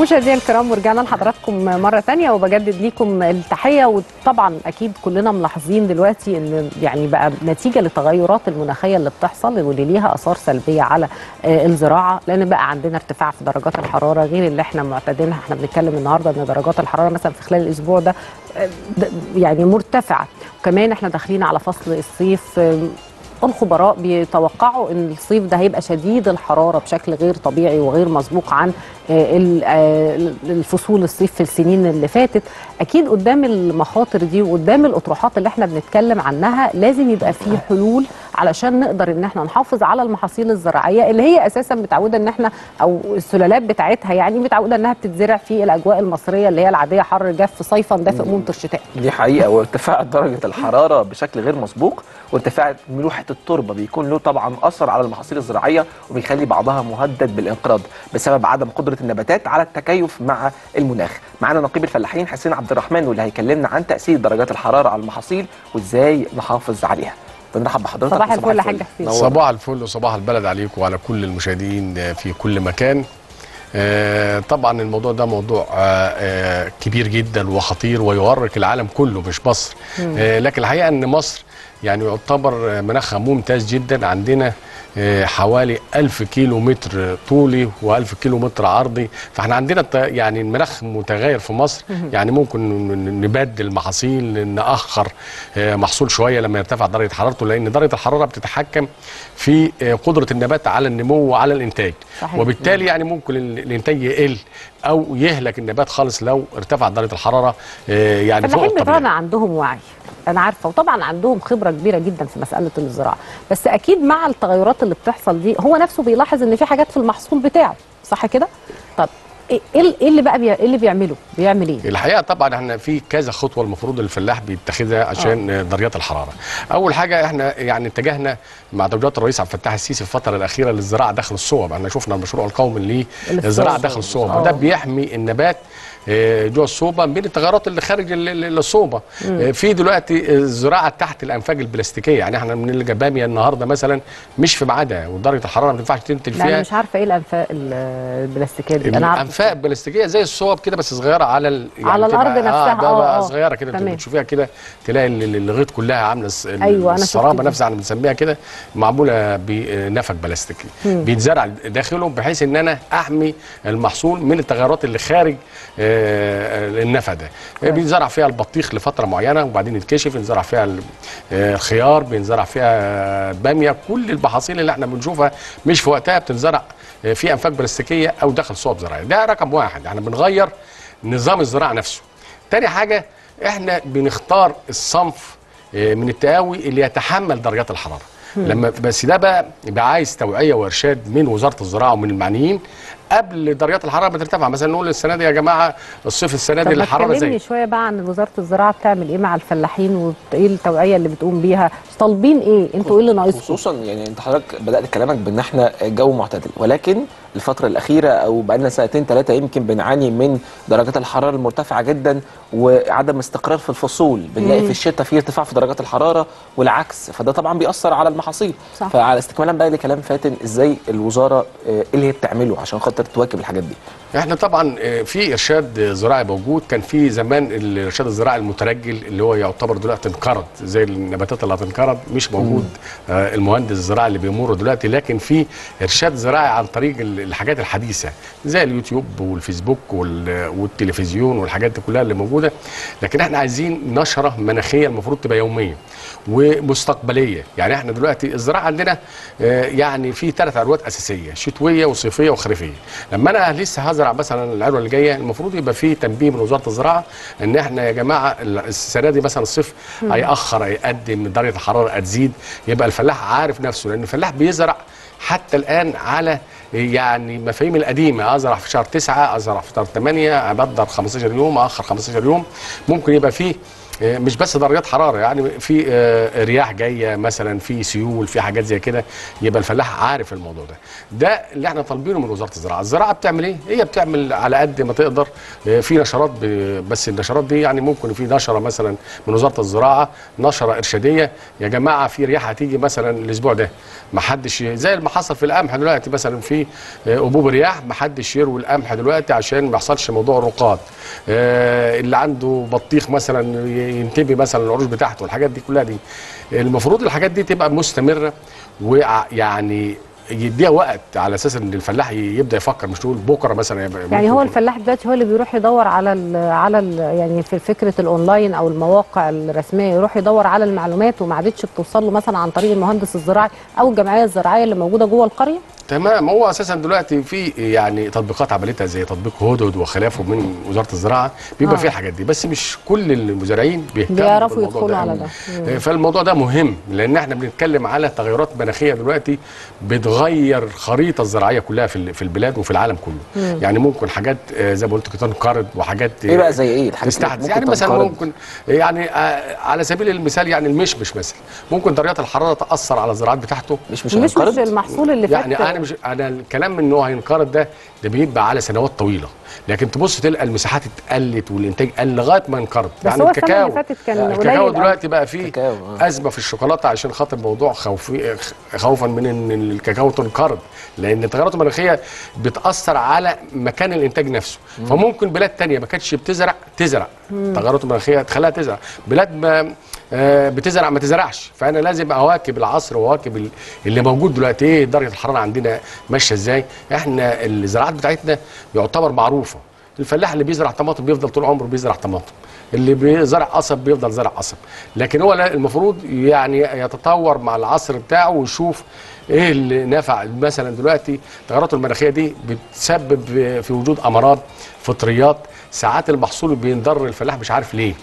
مشاهدينا الكرام ورجعنا لحضراتكم مرة تانية وبجدد ليكم التحية وطبعا أكيد كلنا ملاحظين دلوقتي إن يعني بقى نتيجة للتغيرات المناخية اللي بتحصل واللي ليها آثار سلبية على آه، الزراعة لأن بقى عندنا ارتفاع في درجات الحرارة غير اللي احنا معتادينها احنا بنتكلم النهاردة إن درجات الحرارة مثلا في خلال الأسبوع ده آه، د- يعني مرتفعة وكمان احنا داخلين على فصل الصيف آه، الخبراء بيتوقعوا ان الصيف ده هيبقى شديد الحراره بشكل غير طبيعي وغير مسبوق عن آه، ال- آه، الفصول الصيف في السنين اللي فاتت اكيد قدام المخاطر دي وقدام الاطروحات اللي احنا بنتكلم عنها لازم يبقى في حلول علشان نقدر ان احنا نحافظ على المحاصيل الزراعيه اللي هي اساسا متعوده ان احنا او السلالات بتاعتها يعني متعوده انها بتتزرع في الاجواء المصريه اللي هي العاديه حر جاف صيفا دافئ ممطر شتاء دي حقيقه وارتفاع درجه الحراره بشكل غير مسبوق وارتفاع ملوحه التربه بيكون له طبعا اثر على المحاصيل الزراعيه وبيخلي بعضها مهدد بالانقراض بسبب عدم قدره النباتات على التكيف مع المناخ معانا نقيب الفلاحين حسين عبد الرحمن واللي هيكلمنا عن تاثير درجات الحراره على المحاصيل وازاي نحافظ عليها بنرحب بحضرتك صباح الفل يا حاج حسين. نور. صباح الفل وصباح البلد عليكم وعلى كل المشاهدين في كل مكان آه، طبعا الموضوع ده موضوع آه، آه، كبير جدا وخطير ويؤرق العالم كله مش مصر آه، لكن الحقيقه ان مصر يعني يعتبر آه، مناخها ممتاز جدا عندنا آه، حوالي ألف كيلو متر طولي وألف كيلو متر عرضي فاحنا عندنا الت- يعني المناخ متغير في مصر يعني ممكن ن- نبدل محاصيل نأخر آه، محصول شوية لما يرتفع درجة حرارته لأن درجة الحرارة بتتحكم في آه، قدرة النبات على النمو وعلى الإنتاج صحيح. وبالتالي يعني ممكن ال- الإنتاج يقل أو يهلك النبات خالص لو ارتفعت درجة الحرارة آه، يعني فوق الفلاحين الطبيعي بتوعنا عندهم وعي انا عارفه وطبعا عندهم خبره كبيره جدا في مساله الزراعه بس اكيد مع التغيرات اللي بتحصل دي هو نفسه بيلاحظ ان في حاجات في المحصول بتاعه صح كده طب ايه إيه- إيه اللي بقى بي... ايه اللي بيعمله بيعمل ايه الحقيقه طبعا احنا في كذا خطوه المفروض الفلاح بيتخذها عشان آه. درجات الحراره. اول حاجه احنا يعني اتجهنا مع توجيهات الرئيس عبد الفتاح السيسي في الفتره الاخيره للزراعه داخل الصوب، احنا شفنا المشروع القومي للزراعه داخل الصوب آه. وده بيحمي النبات آه، جوه الصوبه من التغيرات اللي خارج ال- ال- الصوبه آه، في دلوقتي الزراعه تحت الانفاق البلاستيكيه يعني احنا بنلقى باميه النهارده مثلا مش في ميعادها ودرجه الحراره ما تنفعش تنتج لا انا فيها مش عارفه ايه الانفاق ال- البلاستيكيه دي انا عارفه الانفاق البلاستيكيه زي الصوب كده بس صغيره على ال... على بتبقى- الأرض نفسها، اه, آه، بقى آه. صغيره كده انت تمام. بتشوفيها كده تلاقي ال- ال- الغيط كلها عامله الس- ال- أيوة، أنا شفت الصرابه دي. نفسها احنا بنسميها كده معموله بنفق بلاستيكي بيتزرع داخله بحيث ان انا احمي المحصول من التغيرات اللي خارج آه، النفق ده بينزرع فيها البطيخ لفتره معينه وبعدين يتكشف ينزرع فيها ال- آه، الخيار بينزرع فيها باميه كل المحاصيل اللي احنا بنشوفها مش في وقتها بتنزرع آه، في انفاق بلاستيكيه او داخل صوب زراعيه ده رقم واحد احنا بنغير نظام الزراعه نفسه تاني حاجه احنا بنختار الصنف آه، من التقاوي اللي يتحمل درجات الحراره لما بس ده بقى يبقى عايز توعيه وارشاد من وزاره الزراعه ومن المعنيين قبل درجات الحراره ما ترتفع مثلا نقول السنه دي يا جماعه الصيف السنه طب دي ما الحراره تكلمني زي شويه بقى عن وزاره الزراعه بتعمل ايه مع الفلاحين وايه التوعيه اللي بتقوم بيها طالبين ايه انتوا ايه اللي ناقصكم خصوصا يعني انت حضرتك بدات كلامك بان احنا جو معتدل ولكن الفتره الاخيره او بقالنا سنتين ثلاثه يمكن بنعاني من درجات الحراره المرتفعه جدا وعدم استقرار في الفصول بنلاقي في الشتاء في ارتفاع في درجات الحراره والعكس فده طبعا بيأثر على المحاصيل صح. فعلى استكمالا بقى لكلام فاتن ازاي الوزاره آه، ايه اللي هي بتعمله عشان خاطر تواكب الحاجات دي احنا طبعا آه، في ارشاد زراعي موجود كان في زمان الارشاد الزراعي المترجل اللي هو يعتبر دلوقتي انقرض زي النباتات اللي هتنقرض مش موجود آه، المهندس الزراعي اللي بيمر دلوقتي لكن في ارشاد زراعي عن طريق ال- الحاجات الحديثه زي اليوتيوب والفيسبوك وال- والتلفزيون والحاجات دي كلها اللي موجوده لكن احنا عايزين نشره مناخيه المفروض تبقى يوميه ومستقبليه يعني احنا دلوقتي الزراعه عندنا آه، يعني في ثلاث عروات اساسيه شتويه وصيفيه وخريفيه لما انا لسه هزرع مثلا العروه اللي جايه المفروض يبقى في تنبيه من وزاره الزراعه ان احنا يا جماعه السنه دي مثلا الصيف هياخر هيقدم درجه الحراره هتزيد يبقى الفلاح عارف نفسه لان الفلاح بيزرع حتى الان على يعني مفاهيم القديمه ازرع في شهر 9 ازرع في شهر 8 ابدر 15 يوم اخر 15 يوم ممكن يبقى فيه آه، مش بس درجات حراره يعني في آه، رياح جايه مثلا في سيول في حاجات زي كده يبقى الفلاح عارف الموضوع ده ده اللي احنا طالبينه من وزاره الزراعه الزراعه بتعمل ايه هي بتعمل على قد ما تقدر آه، في نشرات ب- بس النشرات دي يعني ممكن في نشره مثلا من وزاره الزراعه نشره ارشاديه يا جماعه في رياح هتيجي مثلا الاسبوع ده ما حدش زي ما حصل في القمح دلوقتي مثلا في آه، انبوب رياح ما حدش يروي القمح دلوقتي عشان ما يحصلش موضوع الرقاد آه، اللي عنده بطيخ مثلا ي- ينتبه مثلا العروش بتاعته الحاجات دي كلها دي المفروض الحاجات دي تبقى مستمره ويعني يديها وقت على اساس ان الفلاح يبدا يفكر مش تقول بكره مثلا يبقى يعني هو ممكن- الفلاح دلوقتي هو اللي بيروح يدور على ال على ال يعني في فكره الاونلاين او المواقع الرسميه يروح يدور على المعلومات وما عادتش بتوصل له مثلا عن طريق المهندس الزراعي او الجمعيه الزراعيه اللي موجوده جوه القريه تمام هو اساسا دلوقتي في يعني تطبيقات عملتها زي تطبيق هدهد وخلافه من وزاره الزراعه بيبقى آه. فيه الحاجات دي بس مش كل المزارعين بيهتموا بيعرفوا بالموضوع يدخلوا ده على أوي. ده. آه، فالموضوع ده مهم لان احنا بنتكلم على تغيرات مناخيه دلوقتي بتغير خريطه الزراعيه كلها في ال- في البلاد وفي العالم كله يعني ممكن حاجات آه، زي ما قلت كده تنقرض وحاجات ايه بقى زي ايه الحاجات اللي تستحدث ممكن يعني مثلا تنقرض؟ ممكن يعني آه، على سبيل المثال يعني المشمش مثلا ممكن درجات الحراره تاثر على الزراعات بتاعته مش مش مش مش هينقرض؟ المحصول اللي فات يعني انا مش انا الكلام ان هو هينقرض ده ده بيبقى على سنوات طويله لكن تبص تلقى المساحات اتقلت والانتاج قل لغايه ما انقرض بس هو السنة اللي فاتت كان الكاكاو قليل دلوقتي بقى فيه الكاكاو، آه. ازمه في الشوكولاته عشان خاطر موضوع خوفي خوفا من ان الكاكاو تنقرض لان التغيرات المناخيه بتاثر على مكان الانتاج نفسه فممكن بلاد تانية ما كانتش بتزرع تزرع التغيرات المناخيه تخليها تزرع بلاد ما آه، بتزرع ما تزرعش فانا لازم اواكب العصر واواكب ال- اللي موجود دلوقتي ايه درجه الحراره عندنا ماشيه ازاي احنا الزراعات بتاعتنا يعتبر معروفه الفلاح اللي بيزرع طماطم بيفضل طول عمره بيزرع طماطم اللي بيزرع قصب بيفضل زرع قصب لكن هو لا- المفروض يعني يتطور مع العصر بتاعه ويشوف ايه اللي نافع مثلا دلوقتي التغيرات المناخيه دي بتسبب في وجود امراض فطريات ساعات المحصول بينضر الفلاح مش عارف ليه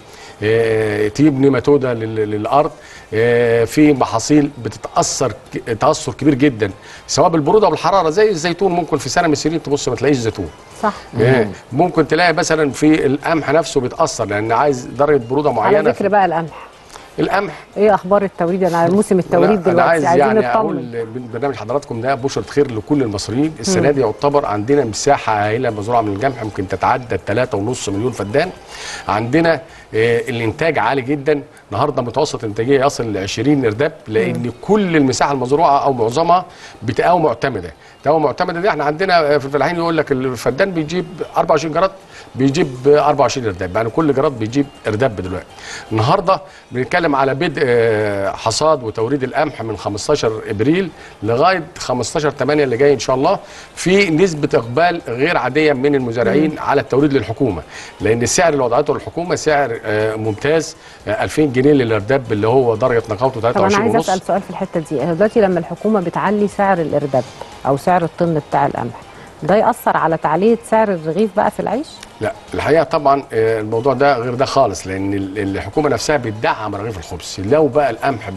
آه، تجيب نيماتودا لل- للارض آه، في محاصيل بتتاثر ك- تاثر كبير جدا سواء بالبروده والحراره زي الزيتون ممكن في سنه من السنين تبص ما تلاقيش زيتون صح آه، ممكن تلاقي مثلا في القمح نفسه بيتاثر لان عايز درجه بروده معينه على ذكر بقى القمح القمح ايه اخبار التوريد انا على موسم التوريد لا، انا دلوقتي عايز عايزين يعني نطمن اقول من برنامج حضراتكم ده بشرة خير لكل المصريين السنه دي يعتبر عندنا مساحه هائله مزروعه من القمح ممكن تتعدى 3.5 مليون فدان عندنا آه، الانتاج عالي جدا النهارده متوسط انتاجيه يصل ل 20 ارداب لان كل المساحه المزروعه او معظمها بتقاوى معتمده تقاوى معتمده دي احنا عندنا آه، في الفلاحين يقول لك الفدان بيجيب 24 جراد بيجيب 24 ارداب يعني كل جراد بيجيب ارداب دلوقتي النهارده بنتكلم على بدء آه، حصاد وتوريد القمح من 15 ابريل لغايه 15 8 اللي جاي ان شاء الله في نسبه اقبال غير عاديه من المزارعين على التوريد للحكومه لان السعر اللي وضعته الحكومه سعر آه، ممتاز آه، 2000 جنيه للارداب اللي هو درجه نقاوته طب انا 23 عايزه ونص اسال سؤال في الحته دي إحنا دلوقتي لما الحكومه بتعلي سعر الارداب او سعر الطن بتاع القمح ده ياثر على تعليه سعر الرغيف بقى في العيش لا الحقيقه طبعا آه، الموضوع ده غير ده خالص لان ال- الحكومه نفسها بتدعم رغيف الخبز لو بقى القمح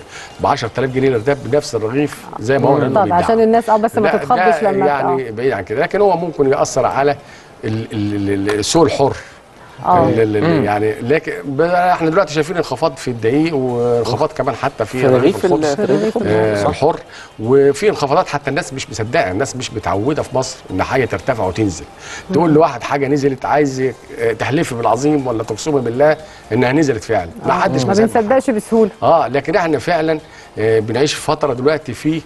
ب 10000 جنيه الارداب بنفس الرغيف زي ما هو لانه طب بيدعم. عشان الناس اه بس ما لا، ده تتخضش لما يعني بعيد عن كده لكن هو ممكن ياثر على ال- ال- ال- السوق الحر اه ال- ال- ال- يعني لكن ب- احنا دلوقتي شايفين انخفاض في الدقيق وانخفاض كمان حتى في, في رغيف ال- الخبز في رغيف آه، الخبز صح الحر وفي انخفاضات حتى الناس مش مصدقه الناس مش متعوده في مصر ان حاجه ترتفع وتنزل تقول لواحد حاجه نزلت عايز آه، تحلفي بالعظيم ولا تقسمي بالله انها نزلت فعلا ما حدش ما مصدق بنصدقش بسهوله اه لكن احنا فعلا آه، بنعيش في فتره دلوقتي في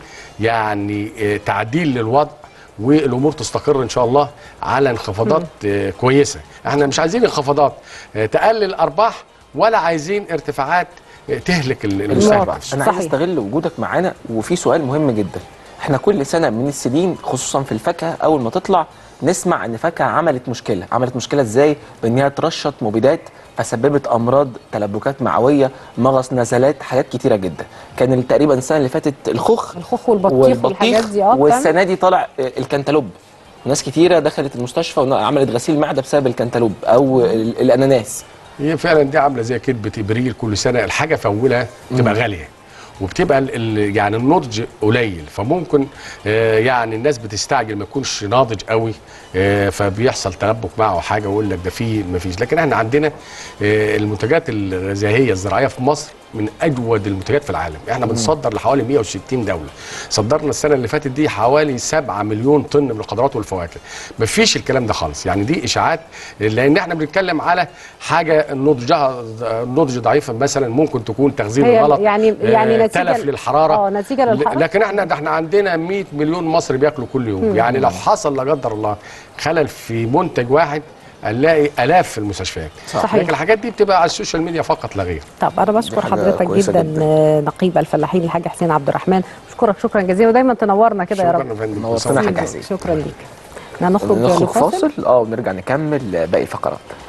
يعني آه، تعديل للوضع والامور تستقر ان شاء الله على انخفاضات آه، كويسه احنا مش عايزين انخفاضات آه، تقلل الارباح ولا عايزين ارتفاعات آه، تهلك ال- المستهلك الواقع. نفسه. انا عايز صحيح. استغل وجودك معانا وفي سؤال مهم جدا احنا كل سنه من السنين خصوصا في الفاكهه اول ما تطلع نسمع ان فاكهه عملت مشكله عملت مشكله ازاي بانها ترشط مبيدات فسببت امراض تلبكات معويه مغص نزلات حاجات كتيره جدا كان تقريبا السنه اللي فاتت الخوخ الخوخ والبطيخ والحاجات دي اه بتعمل. والسنه دي طالع آه، الكنتالوب ناس كتيره دخلت المستشفى وعملت غسيل معده بسبب الكنتالوب او ال- الاناناس هي فعلا دي عامله زي كذبه ابريل كل سنه الحاجه في اولها تبقى غاليه وبتبقى ال- ال- يعني النضج قليل فممكن آه، يعني الناس بتستعجل ما يكونش ناضج قوي آه، فبيحصل تنبك معه حاجه ويقول لك ده في ما فيش لكن احنا عندنا آه، المنتجات الغذائيه الزراعيه في مصر من اجود المنتجات في العالم احنا بنصدر لحوالي 160 دوله صدرنا السنه اللي فاتت دي حوالي 7 مليون طن من الخضروات والفواكه مفيش الكلام ده خالص يعني دي اشاعات لان احنا بنتكلم على حاجه نضجها نضج ضعيفه مثلا ممكن تكون تخزين هي غلط يعني- يعني آه، نتيجة- تلف للحراره آه، نتيجة للحرارة. لكن احنا ده احنا عندنا 100 مليون مصري بياكلوا كل يوم يعني لو حصل لا قدر الله خلل في منتج واحد هنلاقي الاف في المستشفيات صحيح. لكن الحاجات دي بتبقى على السوشيال ميديا فقط لا غير طب انا بشكر حاجة حضرتك كويسة جدا, جداً. آه، نقيب الفلاحين الحاج حسين عبد الرحمن بشكرك شكرا جزيلا ودايما تنورنا كده يا شكرا رب يا فندم نورتنا كل سنة حاجة وأنتم حسين. شكرا ليك احنا هنخرج نخرج لفاصل فاصل اه ونرجع نكمل باقي الفقرات